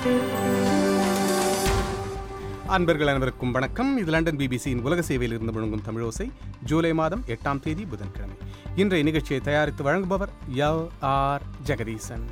அன்பர்கள் அனைவருக்கும் வணக்கம் இது லண்டன் பிபிசியின் உலக சேவையில் இருந்து முழங்கும் தமிழோசை ஜூலை மாதம் எட்டாம் தேதி புதன்கிழமை இன்றைய நிகழ்ச்சியை தயாரித்து வழங்குபவர் யவ் ஆர் ஜெகதீசன்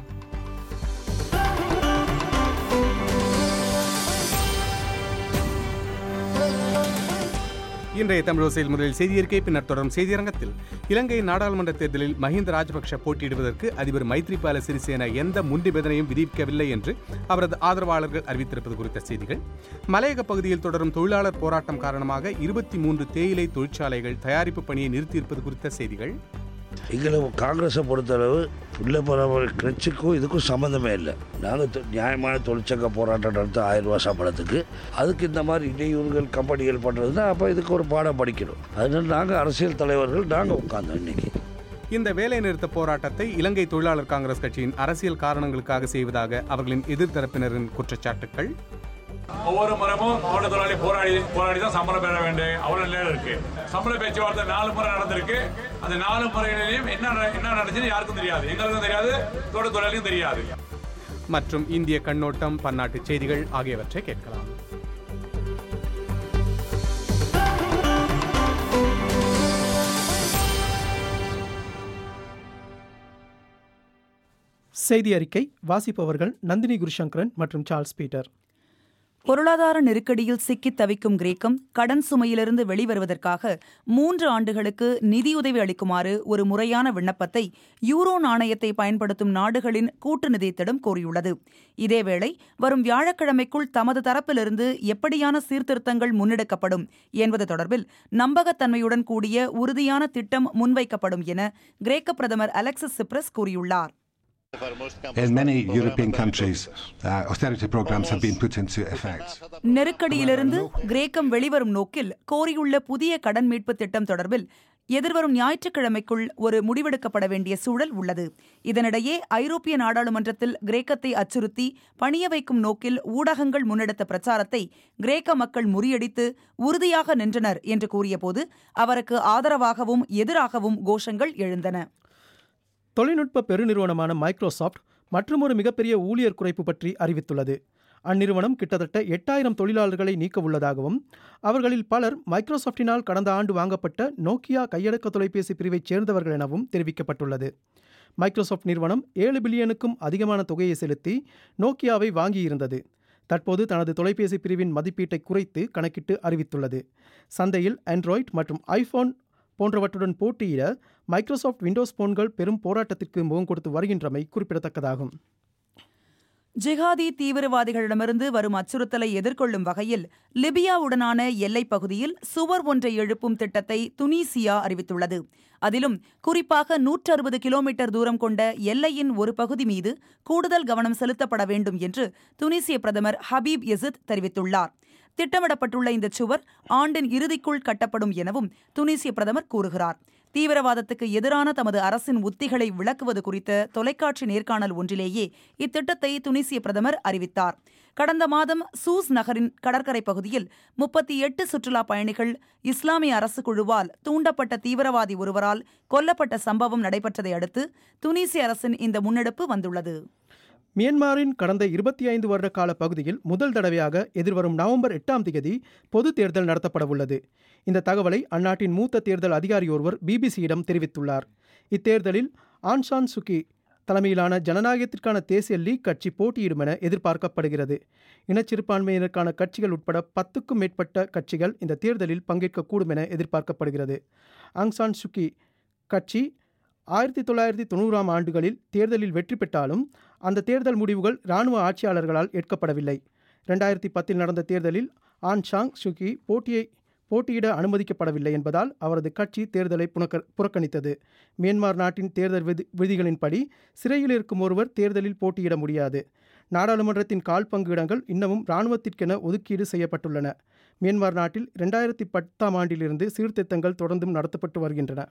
இன்றைய தமிழோசையில் முதலில் செய்தியறிக்கை பின்னர் தொடரும் செய்தியரங்கத்தில் இலங்கை நாடாளுமன்ற தேர்தலில் மஹிந்த ராஜபக்ஷ போட்டியிடுவதற்கு அதிபர் மைத்ரிபால சிறிசேன எந்த முன்னிபந்தனையும் விதிக்கவில்லை என்று அவரது ஆதரவாளர்கள் அறிவித்திருப்பது குறித்த செய்திகள் மலையக பகுதியில் தொடரும் தொழிலாளர் போராட்டம் காரணமாக இருபத்தி மூன்று தேயிலை தொழிற்சாலைகள் தயாரிப்பு பணியை நிறுத்தியிருப்பது குறித்த செய்திகள் எங்களை காங்கிரஸை பொறுத்தளவு பிள்ளை பரம்பரை கட்சிக்கும் இதுக்கும் சம்மந்தமே இல்லை நாங்கள் நியாயமான தொழிற்சங்க போராட்டம் நடத்த ஆயிரம் ரூபா சம்பளத்துக்கு அதுக்கு இந்த மாதிரி இடையூறுகள் கம்பெனிகள் பண்ணுறதுனா அப்போ இதுக்கு ஒரு பாடம் படிக்கணும் அதனால நாங்கள் அரசியல் தலைவர்கள் நாங்கள் உட்கார்ந்தோம் இன்னைக்கு இந்த வேலைநிறுத்த போராட்டத்தை இலங்கை தொழிலாளர் காங்கிரஸ் கட்சியின் அரசியல் காரணங்களுக்காக செய்வதாக அவர்களின் எதிர்த்தரப்பினரின் குற்றச்சாட்டுக்கள் ஒவ்வொரு முறையும் தோட்ட தொழிலாளி போராடி போராடி தான் சம்பளம் பெற வேண்டும் அவ்வளவு நிலையில இருக்கு சம்பள பேச்சுவார்த்தை நாலு முறை நடந்திருக்கு அந்த நாலு முறைகளிலையும் என்ன நட- என்ன நடந்துச்சுன்னு யாருக்கும் தெரியாது எங்களுக்கும் தெரியாது தோட்ட தொழிலாளிக்கும் தெரியாது மற்றும் இந்திய கண்ணோட்டம் பன்னாட்டு செய்திகள் ஆகியவற்றை கேட்கலாம் செய்தி அறிக்கை வாசிப்பவர்கள் நந்தினி குருசங்கரன் மற்றும் சார்ல்ஸ் பீட்டர் பொருளாதார நெருக்கடியில் சிக்கித் தவிக்கும் கிரேக்கம் கடன் சுமையிலிருந்து வெளிவருவதற்காக மூன்று ஆண்டுகளுக்கு நிதியுதவி அளிக்குமாறு ஒரு முறையான விண்ணப்பத்தை யூரோ நாணயத்தை பயன்படுத்தும் நாடுகளின் கூட்டு நிதியத்திடம் கோரியுள்ளது இதேவேளை வரும் வியாழக்கிழமைக்குள் தமது தரப்பிலிருந்து எப்படியான சீர்திருத்தங்கள் முன்னெடுக்கப்படும் என்பது தொடர்பில் நம்பகத்தன்மையுடன் கூடிய உறுதியான திட்டம் முன்வைக்கப்படும் என கிரேக்க பிரதமர் அலெக்சிஸ் சிப்ரஸ் கூறியுள்ளார் In many European countries, uh, austerity programs have been put into effect. நெருக்கடியிலிருந்து கிரேக்கம் வெளிவரும் நோக்கில் கோரியுள்ள புதிய கடன் மீட்பு திட்டம் தொடர்பில் எதிர்வரும் ஞாயிற்றுக்கிழமைக்குள் ஒரு முடிவெடுக்கப்பட வேண்டிய சூழல் உள்ளது இதனிடையே ஐரோப்பிய நாடாளுமன்றத்தில் கிரேக்கத்தை அச்சுறுத்தி பணிய வைக்கும் நோக்கில் ஊடகங்கள் முன்னெடுத்த பிரச்சாரத்தை கிரேக்க மக்கள் முறியடித்து உறுதியாக நின்றனர் என்று கூறியபோது அவருக்கு ஆதரவாகவும் எதிராகவும் கோஷங்கள் எழுந்தன தொழில்நுட்ப பெருநிறுவனமான மைக்ரோசாஃப்ட் மற்றுமொரு மிகப்பெரிய ஊழியர் குறைப்பு பற்றி அறிவித்துள்ளது அந்நிறுவனம் கிட்டத்தட்ட எட்டாயிரம் தொழிலாளர்களை நீக்க உள்ளதாகவும் அவர்களில் பலர் மைக்ரோசாஃப்டினால் கடந்த ஆண்டு வாங்கப்பட்ட நோக்கியா கையடக்க தொலைபேசி பிரிவைச் சேர்ந்தவர்கள் எனவும் தெரிவிக்கப்பட்டுள்ளது மைக்ரோசாஃப்ட் நிறுவனம் ஏழு பில்லியனுக்கும் அதிகமான தொகையை செலுத்தி நோக்கியாவை வாங்கியிருந்தது தற்போது தனது தொலைபேசி பிரிவின் மதிப்பீட்டை குறைத்து கணக்கிட்டு அறிவித்துள்ளது சந்தையில் ஆண்ட்ராய்ட் மற்றும் ஐபோன் போன்றவற்றுடன் போட்டியிட மைக்ரோசாஃப்ட் விண்டோஸ் போன்கள் பெரும் போராட்டத்திற்கு முகம் கொடுத்து வருகின்றமை குறிப்பிடத்தக்கதாகும் ஜிஹாதி தீவிரவாதிகளிடமிருந்து வரும் அச்சுறுத்தலை எதிர்கொள்ளும் வகையில் லிபியாவுடனான எல்லைப் பகுதியில் சுவர் ஒன்றை எழுப்பும் திட்டத்தை துனிசியா அறிவித்துள்ளது அதிலும் குறிப்பாக நூற்று அறுபது கிலோமீட்டர் தூரம் கொண்ட எல்லையின் ஒரு பகுதி மீது கூடுதல் கவனம் செலுத்தப்பட வேண்டும் என்று துனிசிய பிரதமர் ஹபீப் எசித் தெரிவித்துள்ளார் திட்டமிடப்பட்டுள்ள இந்த சுவர் ஆண்டின் இறுதிக்குள் கட்டப்படும் எனவும் துனிசிய பிரதமர் கூறுகிறார் தீவிரவாதத்துக்கு எதிரான தமது அரசின் உத்திகளை விளக்குவது குறித்த தொலைக்காட்சி நேர்காணல் ஒன்றிலேயே இத்திட்டத்தை துனிசிய பிரதமர் அறிவித்தார் கடந்த மாதம் சூஸ் நகரின் கடற்கரை பகுதியில் முப்பத்தி எட்டு சுற்றுலா பயணிகள் இஸ்லாமிய அரசு குழுவால் தூண்டப்பட்ட தீவிரவாதி ஒருவரால் கொல்லப்பட்ட சம்பவம் நடைபெற்றதை அடுத்து துனிசிய அரசின் இந்த முன்னெடுப்பு வந்துள்ளது மியன்மாரின் கடந்த இருபத்தி ஐந்து வருட கால பகுதியில் முதல் தடவையாக எதிர்வரும் நவம்பர் எட்டாம் தேதி பொது தேர்தல் நடத்தப்படவுள்ளது இந்த தகவலை அந்நாட்டின் மூத்த தேர்தல் அதிகாரி ஒருவர் பிபிசியிடம் தெரிவித்துள்ளார் இத்தேர்தலில் ஆன்சான் சுகி தலைமையிலான ஜனநாயகத்திற்கான தேசிய லீக் கட்சி போட்டியிடும் என எதிர்பார்க்கப்படுகிறது இனச்சிறுபான்மையினருக்கான கட்சிகள் உட்பட பத்துக்கும் மேற்பட்ட கட்சிகள் இந்த தேர்தலில் பங்கேற்கக்கூடும் என எதிர்பார்க்கப்படுகிறது ஆங்சான் சுகி கட்சி ஆயிரத்தி தொள்ளாயிரத்தி தொண்ணூறாம் ஆண்டுகளில் தேர்தலில் வெற்றி பெற்றாலும் அந்த தேர்தல் முடிவுகள் இராணுவ ஆட்சியாளர்களால் ஏற்கப்படவில்லை ரெண்டாயிரத்தி பத்தில் நடந்த தேர்தலில் ஆன் சாங் சுகி போட்டியை போட்டியிட அனுமதிக்கப்படவில்லை என்பதால் அவரது கட்சி தேர்தலை புனக்க புறக்கணித்தது மியான்மர் நாட்டின் தேர்தல் விதி விதிகளின்படி சிறையில் இருக்கும் ஒருவர் தேர்தலில் போட்டியிட முடியாது நாடாளுமன்றத்தின் கால் பங்கு இடங்கள் இன்னமும் இராணுவத்திற்கென ஒதுக்கீடு செய்யப்பட்டுள்ளன மியான்மர் நாட்டில் ரெண்டாயிரத்தி பத்தாம் ஆண்டிலிருந்து சீர்திருத்தங்கள் தொடர்ந்தும் நடத்தப்பட்டு வருகின்றன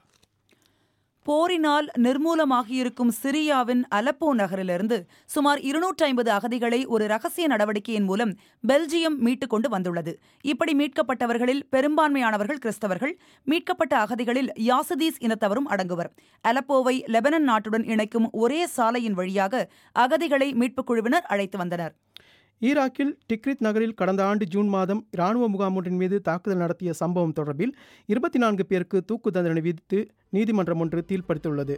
போரினால் நிர்மூலமாகியிருக்கும் சிரியாவின் அலப்போ நகரிலிருந்து சுமார் இருநூற்றி ஐம்பது அகதிகளை ஒரு ரகசிய நடவடிக்கையின் மூலம் பெல்ஜியம் மீட்டுக் கொண்டு வந்துள்ளது இப்படி மீட்கப்பட்டவர்களில் பெரும்பான்மையானவர்கள் கிறிஸ்தவர்கள் மீட்கப்பட்ட அகதிகளில் யாசிதீஸ் இனத்தவரும் அடங்குவர் அலப்போவை லெபனன் நாட்டுடன் இணைக்கும் ஒரே சாலையின் வழியாக அகதிகளை மீட்புக் குழுவினர் அழைத்து வந்தனர் ஈராக்கில் டிக்ரித் நகரில் கடந்த ஆண்டு ஜூன் மாதம் இராணுவ முகாம் ஒன்றின் மீது தாக்குதல் நடத்திய சம்பவம் தொடர்பில் இருபத்தி நான்கு பேருக்கு தூக்கு தண்டனை விதித்து நீதிமன்றம் ஒன்று தீர்ப்பளித்துள்ளது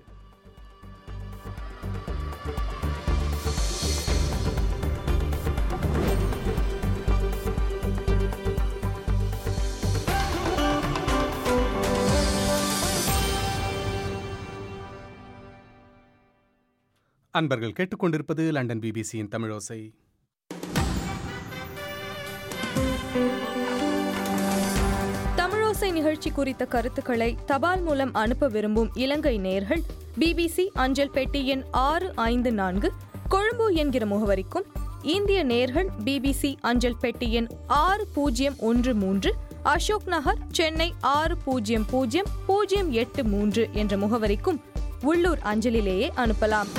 அன்பர்கள் கேட்டுக்கொண்டிருப்பது லண்டன் பிபிசியின் தமிழோசை தமிழோசை நிகழ்ச்சி குறித்த கருத்துக்களை தபால் மூலம் அனுப்ப விரும்பும் இலங்கை நேயர்கள் பிபிசி அஞ்சல் பெட்டி எண் ஆறு ஐந்து நான்கு கொழும்பு என்கிற முகவரிக்கும் இந்திய நேயர்கள் பிபிசி அஞ்சல் பெட்டி எண் ஆறு பூஜ்ஜியம் ஒன்று மூன்று அசோக் நகர் சென்னை ஆறு பூஜ்ஜியம் பூஜ்ஜியம் பூஜ்ஜியம் எட்டு மூன்று என்ற முகவரிக்கும் உள்ளூர் அஞ்சலிலேயே அனுப்பலாம்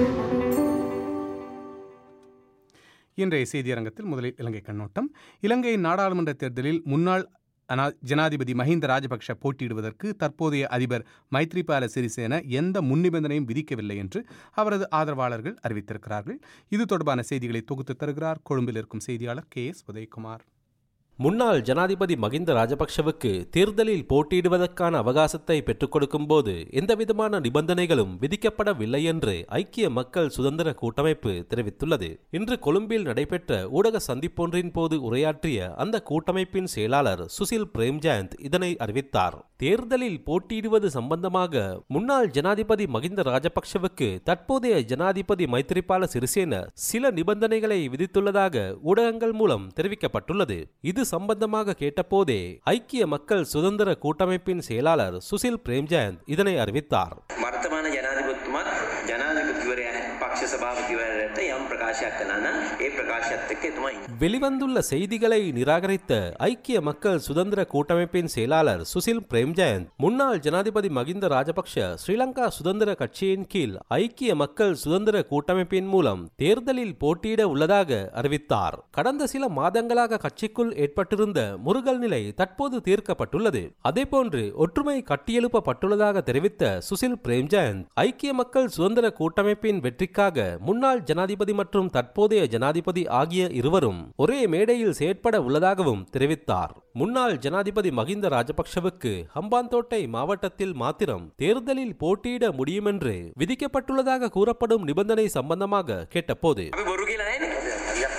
இன்றைய செய்தியரங்கத்தில் முதலில் இலங்கை கண்ணோட்டம் இலங்கை நாடாளுமன்ற தேர்தலில் முன்னாள் அனா- ஜனாதிபதி மஹிந்த ராஜபக்ஷ போட்டியிடுவதற்கு தற்போதைய அதிபர் மைத்ரிபால சிறிசேன எந்த முன்னிபந்தனையும் விதிக்கவில்லை என்று அவரது ஆதரவாளர்கள் அறிவித்திருக்கிறார்கள் இது தொடர்பான செய்திகளை தொகுத்து தருகிறார் கொழும்பில் இருக்கும் செய்தியாளர் கே எஸ் உதயகுமார் முன்னாள் ஜனாதிபதி மகிந்த ராஜபக்ஷவுக்கு தேர்தலில் போட்டியிடுவதற்கான அவகாசத்தை பெற்றுக் கொடுக்கும்போது எந்தவிதமான நிபந்தனைகளும் விதிக்கப்படவில்லை என்று ஐக்கிய மக்கள் சுதந்திர கூட்டமைப்பு தெரிவித்துள்ளது இன்று கொழும்பில் நடைபெற்ற ஊடக சந்திப்பொன்றின் போது உரையாற்றிய அந்த கூட்டமைப்பின் செயலாளர் சுசில் பிரேம்ஜயந்த் இதனை அறிவித்தார் தேர்தலில் போட்டியிடுவது சம்பந்தமாக முன்னாள் ஜனாதிபதி மகிந்த ராஜபக்ஷவுக்கு தற்போதைய ஜனாதிபதி மைத்திரிபால சிறிசேன சில நிபந்தனைகளை விதித்துள்ளதாக ஊடகங்கள் மூலம் தெரிவிக்கப்பட்டுள்ளது இது சம்பந்தமாக கேட்டபோதே ஐக்கிய மக்கள் சுதந்திர கூட்டமைப்பின் செயலாளர் சுசில் பிரேம்ஜயந்த் இதனை அறிவித்தார் වර්තමාන ජනාධිපතිතුමත් ජනාධිපතිවරයා පක්ෂ සභාපතිවරයාට යම් ප්‍රකාශයක් කළා නම් ඒ ප්‍රකාශයත් එක්ක එතුමා ඉන්නේ. வெளிவந்துள்ள செய்திகளை நிராகரித்த ஐக்கிய மக்கள் சுதந்திர கூட்டமைப்பின் செயலாளர் சுசில் பிரேம்ஜயந்த் முன்னாள் ஜனாதிபதி மகிந்த ராஜபக்ஷ ஸ்ரீலங்கா சுதந்திர கட்சியின் கீழ் ஐக்கிய மக்கள் சுதந்திர கூட்டமைப்பின் மூலம் தேர்தலில் போட்டியிட உள்ளதாக அறிவித்தார் கடந்த சில மாதங்களாக கட்சிக்குள் ஏற்பட்டிருந்த முருகல் நிலை தற்போது தீர்க்கப்பட்டுள்ளது அதேபோன்று ஒற்றுமை கட்டியெழுப்பப்பட்டுள்ளதாக தெரிவித்த சுசில் பிரேம்ஜயந்த் ஐக்கிய மக்கள் சுதந்திர கூட்டமைப்பின் வெற்றிக்காக முன்னாள் ஜனாதிபதி மற்றும் தற்போதைய ஜனாதிபதி ஆகிய இருவரும் ஒரே மேடையில் செயற்பட உள்ளதாகவும் தெரிவித்தார் முன்னாள் ஜனாதிபதி மகிந்த ராஜபக்ஷவுக்கு ஹம்பாந்தோட்டை மாவட்டத்தில் மாத்திரம் தேர்தலில் போட்டியிட முடியுமென்று விதிக்கப்பட்டுள்ளதாக கூறப்படும் நிபந்தனை சம்பந்தமாக கேட்டபோது අපි බොරු කියලා නෑනේ.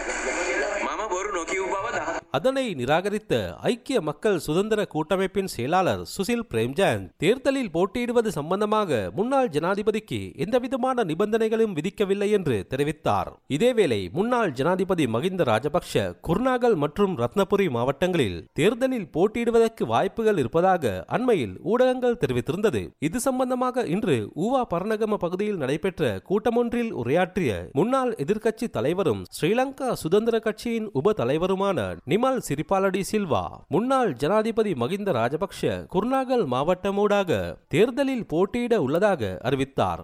මම බොරු නොකිව් බව දහ அதனை நிராகரித்த ஐக்கிய மக்கள் சுதந்திர கூட்டமைப்பின் செயலாளர் சுசில் பிரேம்ஜயந்த் தேர்தலில் போட்டியிடுவது சம்பந்தமாக முன்னாள் ஜனாதிபதிக்கு எந்தவிதமான நிபந்தனைகளும் விதிக்கவில்லை என்று தெரிவித்தார் இதேவேளை முன்னாள் ஜனாதிபதி மகிந்த ராஜபக்ஷ குர்நாகல் மற்றும் ரத்னபுரி மாவட்டங்களில் தேர்தலில் போட்டியிடுவதற்கு வாய்ப்புகள் இருப்பதாக அண்மையில் ஊடகங்கள் தெரிவித்திருந்தது இது சம்பந்தமாக இன்று ஊவா பரணகம பகுதியில் நடைபெற்ற கூட்டமொன்றில் உரையாற்றிய முன்னாள் எதிர்க்கட்சி தலைவரும் ஸ்ரீலங்கா சுதந்திர கட்சியின் உப தலைவருமான நிமல் சிரிபாலடி சில்வா முன்னாள் ஜனாதிபதி மகிந்த ராஜபக்ஷ குர்நாகல் மாவட்டமூடாக தேர்தலில் போட்டியிட உள்ளதாக அறிவித்தார்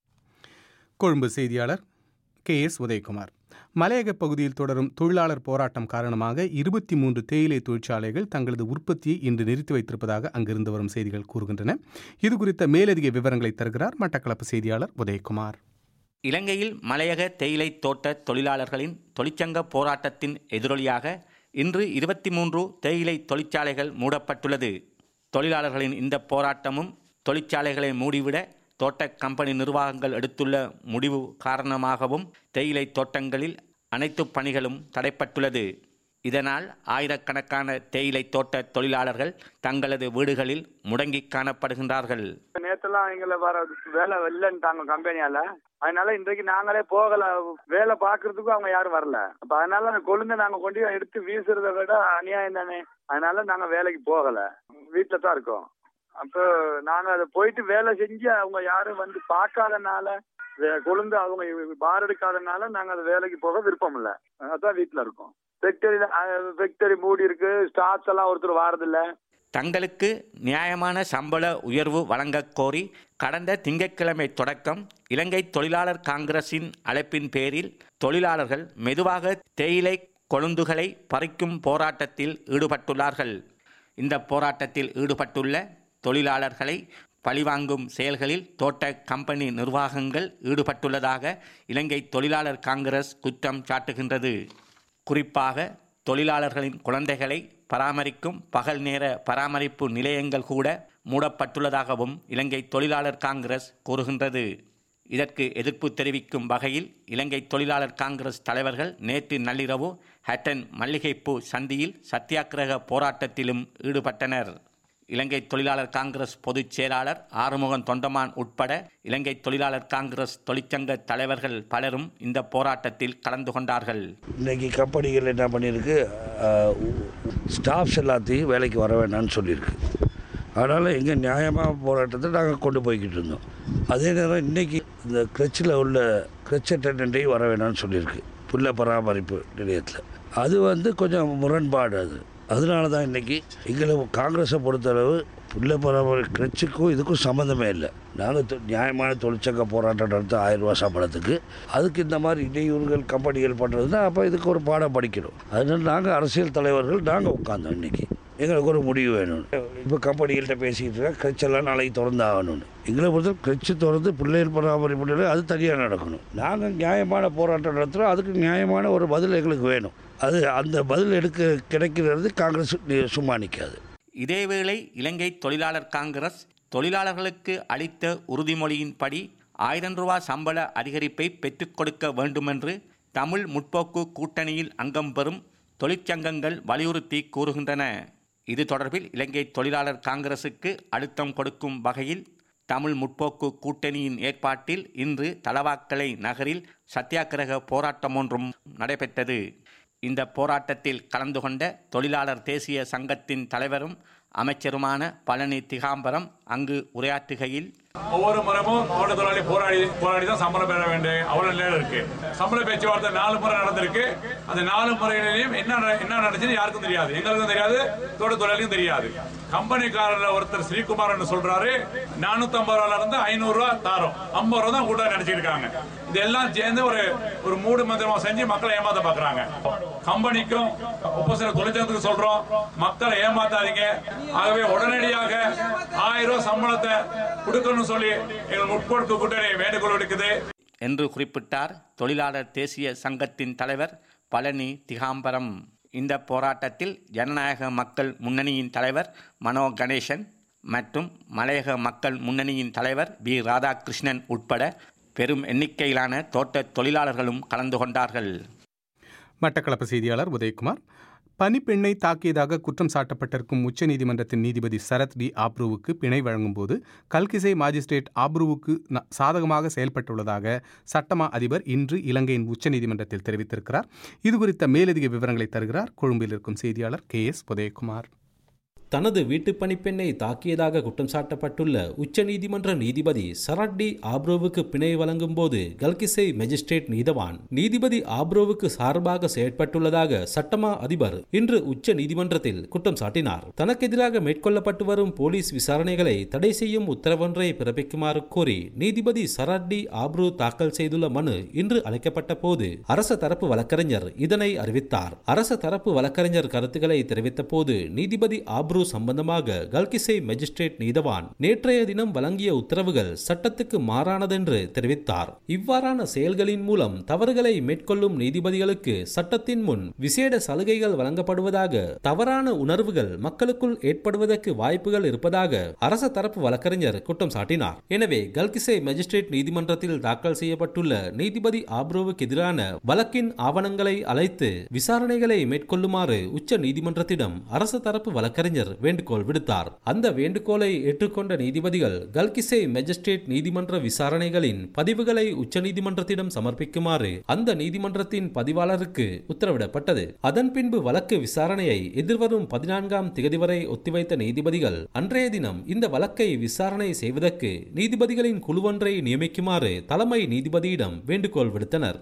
கொழும்பு செய்தியாளர் கே எஸ் உதயகுமார் மலையக பகுதியில் தொடரும் தொழிலாளர் போராட்டம் காரணமாக இருபத்தி மூன்று தேயிலை தொழிற்சாலைகள் தங்களது உற்பத்தியை இன்று நிறுத்தி வைத்திருப்பதாக அங்கிருந்து வரும் செய்திகள் கூறுகின்றன இது குறித்த மேலதிக விவரங்களை தருகிறார் மட்டக்களப்பு செய்தியாளர் உதயகுமார் இலங்கையில் மலையக தேயிலை தோட்ட தொழிலாளர்களின் தொழிற்சங்க போராட்டத்தின் எதிரொலியாக இன்று இருபத்தி மூன்று தேயிலை தொழிற்சாலைகள் மூடப்பட்டுள்ளது தொழிலாளர்களின் இந்த போராட்டமும் தொழிற்சாலைகளை மூடிவிட தோட்ட கம்பெனி நிர்வாகங்கள் எடுத்துள்ள முடிவு காரணமாகவும் தேயிலை தோட்டங்களில் அனைத்து பணிகளும் தடைப்பட்டுள்ளது இதனால் ஆயிரக்கணக்கான தேயிலை தோட்ட தொழிலாளர்கள் தங்களது வீடுகளில் முடங்கி காணப்படுகின்றார்கள் நேத்தெல்லாம் எங்களை வர வேலை இல்லைன்ட்டாங்க கம்பெனியால அதனால இன்றைக்கு நாங்களே போகல வேலை பாக்குறதுக்கும் அவங்க யாரும் வரல அப்ப அதனால அந்த கொழுந்தை நாங்க கொண்டு போய் எடுத்து வீசுறதை விட அநியாயம் தானே அதனால நாங்க வேலைக்கு போகல வீட்டுல தான் இருக்கோம் அப்போ நாங்க அதை போயிட்டு வேலை செஞ்சு அவங்க யாரும் வந்து பார்க்காதனால வே- கொழுந்து அவங்க பார் எடுக்காதனால நாங்க அது வேலைக்கு போக விருப்பம் இல்ல அதான் வீட்டுல இருக்கோம் ஃபேக்டரியில ஃபேக்டரி மூடி இருக்கு ஸ்டாஃப்ஸ் எல்லாம் ஒருத்தர் வாரதில்ல தங்களுக்கு நியாயமான சம்பள உயர்வு வழங்கக் கோரி கடந்த திங்கட்கிழமை தொடக்கம் இலங்கை தொழிலாளர் காங்கிரசின் அழைப்பின் பேரில் தொழிலாளர்கள் மெதுவாக தேயிலை கொழுந்துகளை பறிக்கும் போராட்டத்தில் ஈடுபட்டுள்ளார்கள் இந்த போராட்டத்தில் ஈடுபட்டுள்ள தொழிலாளர்களை பழிவாங்கும் செயல்களில் தோட்ட கம்பெனி நிர்வாகங்கள் ஈடுபட்டுள்ளதாக இலங்கை தொழிலாளர் காங்கிரஸ் குற்றம் சாட்டுகின்றது குறிப்பாக தொழிலாளர்களின் குழந்தைகளை பராமரிக்கும் பகல் நேர பராமரிப்பு நிலையங்கள் கூட மூடப்பட்டுள்ளதாகவும் இலங்கை தொழிலாளர் காங்கிரஸ் கூறுகின்றது இதற்கு எதிர்ப்பு தெரிவிக்கும் வகையில் இலங்கை தொழிலாளர் காங்கிரஸ் தலைவர்கள் நேற்று நள்ளிரவு ஹட்டன் மல்லிகைப்பூ சந்தியில் சத்தியாகிரக போராட்டத்திலும் ஈடுபட்டனர் இலங்கை தொழிலாளர் காங்கிரஸ் பொதுச் செயலாளர் ஆறுமுகன் தொண்டமான் உட்பட இலங்கை தொழிலாளர் காங்கிரஸ் தொழிற்சங்க தலைவர்கள் பலரும் இந்த போராட்டத்தில் கலந்து கொண்டார்கள் இன்னைக்கு கம்பெனிகள் என்ன பண்ணியிருக்கு ஸ்டாஃப்ஸ் எல்லாத்தையும் வேலைக்கு வர வேண்டாம்னு சொல்லியிருக்கு அதனால் எங்கள் நியாயமாக போராட்டத்தை நாங்கள் கொண்டு போய்கிட்டு இருந்தோம் அதே நேரம் இன்றைக்கி இந்த கிரச்சில் உள்ள கிரச் அட்டெண்டையும் வர வேண்டாம்னு சொல்லியிருக்கு புள்ள பராமரிப்பு நிலையத்தில் அது வந்து கொஞ்சம் முரண்பாடு அது அதனால தான் இன்றைக்கி எங்களை காங்கிரஸை பொறுத்தளவு புள்ள பராமரி கிரச்சுக்கும் இதுக்கும் சம்மந்தமே இல்லை நாங்கள் தொ- நியாயமான தொழிற்சங்க போராட்டம் நடத்த ஆயிரம் ரூபா சம்பளத்துக்கு அதுக்கு இந்த மாதிரி இடையூறுகள் கம்பெனிகள் பண்ணுறதுனா அப்போ இதுக்கு ஒரு பாடம் படிக்கணும் அதனால நாங்கள் அரசியல் தலைவர்கள் நாங்கள் உட்காந்தோம் இன்றைக்கி எங்களுக்கு ஒரு முடிவு வேணும் இப்போ கம்பெனிகள்கிட்ட பேசிக்கிட்டு இருக்கா கிரச்செல்லாம் நாளைக்கு திறந்து ஆகணும்னு எங்களை பொறுத்த கிரச்சு திறந்து பிள்ளைகள் பராமரிப்பு நிலையம் அது தனியாக நடக்கணும் நாங்கள் நியாயமான போராட்டம் நடத்துகிறோம் அதுக்கு நியாயமான ஒரு பதில் எங்களுக்கு வேணும் அது அந்த பதில் எடுக்க கிடைக்கிறது காங்கிரஸ் நி- சும்மா நிற்காது இதேவேளை இலங்கை தொழிலாளர் காங்கிரஸ் தொழிலாளர்களுக்கு அளித்த உறுதிமொழியின்படி ஆயிரம் ரூபாய் சம்பள அதிகரிப்பை பெற்றுக் கொடுக்க வேண்டுமென்று தமிழ் முற்போக்கு கூட்டணியில் அங்கம் பெறும் தொழிற்சங்கங்கள் வலியுறுத்தி கூறுகின்றன இது தொடர்பில் இலங்கை தொழிலாளர் காங்கிரசுக்கு அழுத்தம் கொடுக்கும் வகையில் தமிழ் முற்போக்கு கூட்டணியின் ஏற்பாட்டில் இன்று தலவாக்கலை நகரில் சத்தியாகிரக போராட்டம் ஒன்றும் நடைபெற்றது இந்த போராட்டத்தில் கலந்து கொண்ட தொழிலாளர் தேசிய சங்கத்தின் தலைவரும் அமைச்சருமான பழனி திகாம்பரம் அங்கு உரையாற்றுகையில் ஒவ்வொரு முறையும் தோட்ட தொழிலாளி போராடி போராடி தான் சம்பளம் பெற வேண்டிய அவ்வளவு நிலையில இருக்கு சம்பள பேச்சுவார்த்தை நாலு முறை நடந்திருக்கு அந்த நாலு முறைகளிலையும் என்ன நட- என்ன நடந்துச்சுன்னு யாருக்கும் தெரியாது எங்களுக்கும் தெரியாது தோட்ட தொழிலாளிக்கும் தெரியாது கம்பெனிக்காரர்ல ஒருத்தர் ஸ்ரீகுமார் சொல்றாரு நானூத்தி ஐம்பது ரூபால இருந்து ஐநூறு ரூபா தாரோம் ஐம்பது ரூபா தான் கூட்டம் நினைச்சிருக்காங்க இதெல்லாம் சேர்ந்து ஒரு ஒரு மூடு மந்திரமா செஞ்சு மக்களை ஏமாத்த பாக்குறாங்க கம்பெனிக்கும் ஒப்பசில தொழிற்சங்கத்துக்கு சொல்றோம் மக்களை ஏமாத்தாதீங்க ஆகவே உடனடியாக ஆயிரம் ரூபாய் சம்பளத்தை கொடுக்கணும்னு சொல்லி எங்கள் முற்போக்கு கூட்டணி வேண்டுகோள் விடுக்குது என்று குறிப்பிட்டார் தொழிலாளர் தேசிய சங்கத்தின் தலைவர் பழனி திகாம்பரம் இந்த போராட்டத்தில் ஜனநாயக மக்கள் முன்னணியின் தலைவர் மனோ கணேசன் மற்றும் மலையக மக்கள் முன்னணியின் தலைவர் வி ராதாகிருஷ்ணன் உட்பட பெரும் எண்ணிக்கையிலான தோட்ட தொழிலாளர்களும் கலந்து கொண்டார்கள் மட்டக்களப்பு செய்தியாளர் உதயகுமார் பனிப்பெண்ணை தாக்கியதாக குற்றம் சாட்டப்பட்டிருக்கும் உச்சநீதிமன்றத்தின் நீதிபதி சரத் டி ஆப்ரூவுக்கு பிணை வழங்கும்போது கல்கிசை மாஜிஸ்ட்ரேட் ஆப்ரூவுக்கு ந- சாதகமாக செயல்பட்டுள்ளதாக சட்டமா அதிபர் இன்று இலங்கையின் உச்சநீதிமன்றத்தில் தெரிவித்திருக்கிறார் இதுகுறித்த மேலதிக விவரங்களை தருகிறார் கொழும்பில் இருக்கும் செய்தியாளர் கே எஸ் உதயகுமார் தனது வீட்டுப் பணிப்பெண்ணை தாக்கியதாக குற்றம் சாட்டப்பட்டுள்ள உச்சநீதிமன்ற நீதிபதி சரட்டி ஆப்ரோவுக்கு பிணை வழங்கும் போது கல்கிசை மெஜிஸ்ட்ரேட் நீதவான் நீதிபதி ஆப்ரோவுக்கு சார்பாக செயற்பட்டுள்ளதாக சட்டமா அதிபர் இன்று உச்ச நீதிமன்றத்தில் குற்றம் சாட்டினார் தனக்கெதிராக மேற்கொள்ளப்பட்டு வரும் போலீஸ் விசாரணைகளை தடை செய்யும் உத்தரவொன்றை பிறப்பிக்குமாறு கோரி நீதிபதி சரட்டி ஆப்ரோ தாக்கல் செய்துள்ள மனு இன்று அழைக்கப்பட்ட போது அரச தரப்பு வழக்கறிஞர் இதனை அறிவித்தார் அரச தரப்பு வழக்கறிஞர் கருத்துக்களை தெரிவித்த போது நீதிபதி ஆப்ரூ சம்பந்தமாக கல்கிசை மெஜிஸ்ட்ரேட் நீதவான் நேற்றைய தினம் வழங்கிய உத்தரவுகள் சட்டத்துக்கு மாறானதென்று தெரிவித்தார் இவ்வாறான செயல்களின் மூலம் தவறுகளை மேற்கொள்ளும் நீதிபதிகளுக்கு சட்டத்தின் முன் விசேட சலுகைகள் வழங்கப்படுவதாக தவறான உணர்வுகள் மக்களுக்குள் ஏற்படுவதற்கு வாய்ப்புகள் இருப்பதாக அரச தரப்பு வழக்கறிஞர் குற்றம் சாட்டினார் எனவே கல்கிசை மெஜிஸ்ட்ரேட் நீதிமன்றத்தில் தாக்கல் செய்யப்பட்டுள்ள நீதிபதி ஆப்ரோவுக்கு எதிரான வழக்கின் ஆவணங்களை அழைத்து விசாரணைகளை மேற்கொள்ளுமாறு உச்ச நீதிமன்றத்திடம் அரசு தரப்பு வழக்கறிஞர் வேண்டுகோள் விடுத்தார் அந்த வேண்டுகோளை ஏற்றுக்கொண்ட நீதிபதிகள் கல்கிசை மெஜிஸ்ட்ரேட் நீதிமன்ற விசாரணைகளின் பதிவுகளை உச்ச நீதிமன்றத்திடம் சமர்ப்பிக்குமாறு அந்த நீதிமன்றத்தின் பதிவாளருக்கு உத்தரவிடப்பட்டது அதன் பின்பு வழக்கு விசாரணையை எதிர்வரும் பதினான்காம் திகதி வரை ஒத்திவைத்த நீதிபதிகள் அன்றைய தினம் இந்த வழக்கை விசாரணை செய்வதற்கு நீதிபதிகளின் குழுவொன்றை நியமிக்குமாறு தலைமை நீதிபதியிடம் வேண்டுகோள் விடுத்தனர்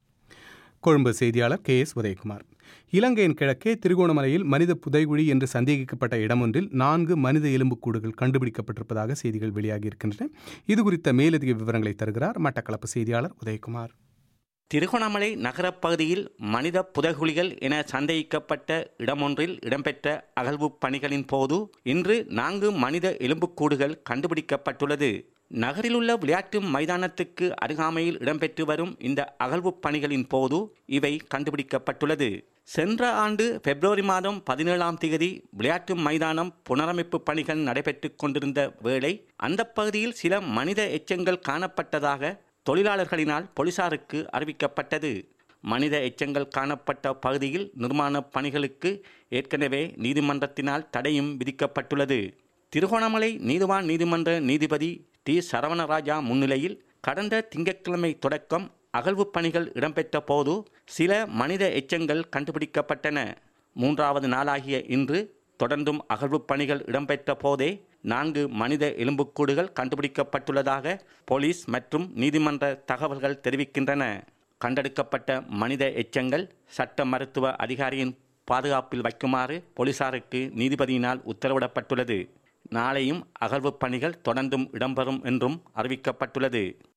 கொழும்பு செய்தியாளர் கே எஸ் உதயகுமார் இலங்கையின் கிழக்கே திருகோணமலையில் மனித புதைகுழி என்று சந்தேகிக்கப்பட்ட இடமொன்றில் நான்கு மனித எலும்புக்கூடுகள் கண்டுபிடிக்கப்பட்டிருப்பதாக செய்திகள் வெளியாகியிருக்கின்றன இது குறித்த மேலதிக விவரங்களை தருகிறார் மட்டக்களப்பு செய்தியாளர் உதயகுமார் திருகோணமலை நகரப் பகுதியில் மனித புதைகுழிகள் என சந்தேகிக்கப்பட்ட இடமொன்றில் இடம்பெற்ற அகழ்வு பணிகளின் போது இன்று நான்கு மனித எலும்புக்கூடுகள் கண்டுபிடிக்கப்பட்டுள்ளது நகரிலுள்ள விளையாட்டு மைதானத்துக்கு அருகாமையில் இடம்பெற்று வரும் இந்த அகழ்வு பணிகளின் போது இவை கண்டுபிடிக்கப்பட்டுள்ளது சென்ற ஆண்டு பிப்ரவரி மாதம் பதினேழாம் தேதி விளையாட்டு மைதானம் புனரமைப்பு பணிகள் நடைபெற்று கொண்டிருந்த வேளை அந்த பகுதியில் சில மனித எச்சங்கள் காணப்பட்டதாக தொழிலாளர்களினால் போலீசாருக்கு அறிவிக்கப்பட்டது மனித எச்சங்கள் காணப்பட்ட பகுதியில் நிர்மாண பணிகளுக்கு ஏற்கனவே நீதிமன்றத்தினால் தடையும் விதிக்கப்பட்டுள்ளது திருகோணமலை நீதிவான் நீதிமன்ற நீதிபதி டி சரவணராஜா முன்னிலையில் கடந்த திங்கட்கிழமை தொடக்கம் அகழ்வு பணிகள் இடம்பெற்ற போது சில மனித எச்சங்கள் கண்டுபிடிக்கப்பட்டன மூன்றாவது நாளாகிய இன்று தொடர்ந்தும் அகழ்வு பணிகள் இடம்பெற்ற போதே நான்கு மனித எலும்புக்கூடுகள் கண்டுபிடிக்கப்பட்டுள்ளதாக போலீஸ் மற்றும் நீதிமன்ற தகவல்கள் தெரிவிக்கின்றன கண்டெடுக்கப்பட்ட மனித எச்சங்கள் சட்ட மருத்துவ அதிகாரியின் பாதுகாப்பில் வைக்குமாறு போலீசாருக்கு நீதிபதியினால் உத்தரவிடப்பட்டுள்ளது நாளையும் அகழ்வு பணிகள் தொடர்ந்தும் இடம்பெறும் என்றும் அறிவிக்கப்பட்டுள்ளது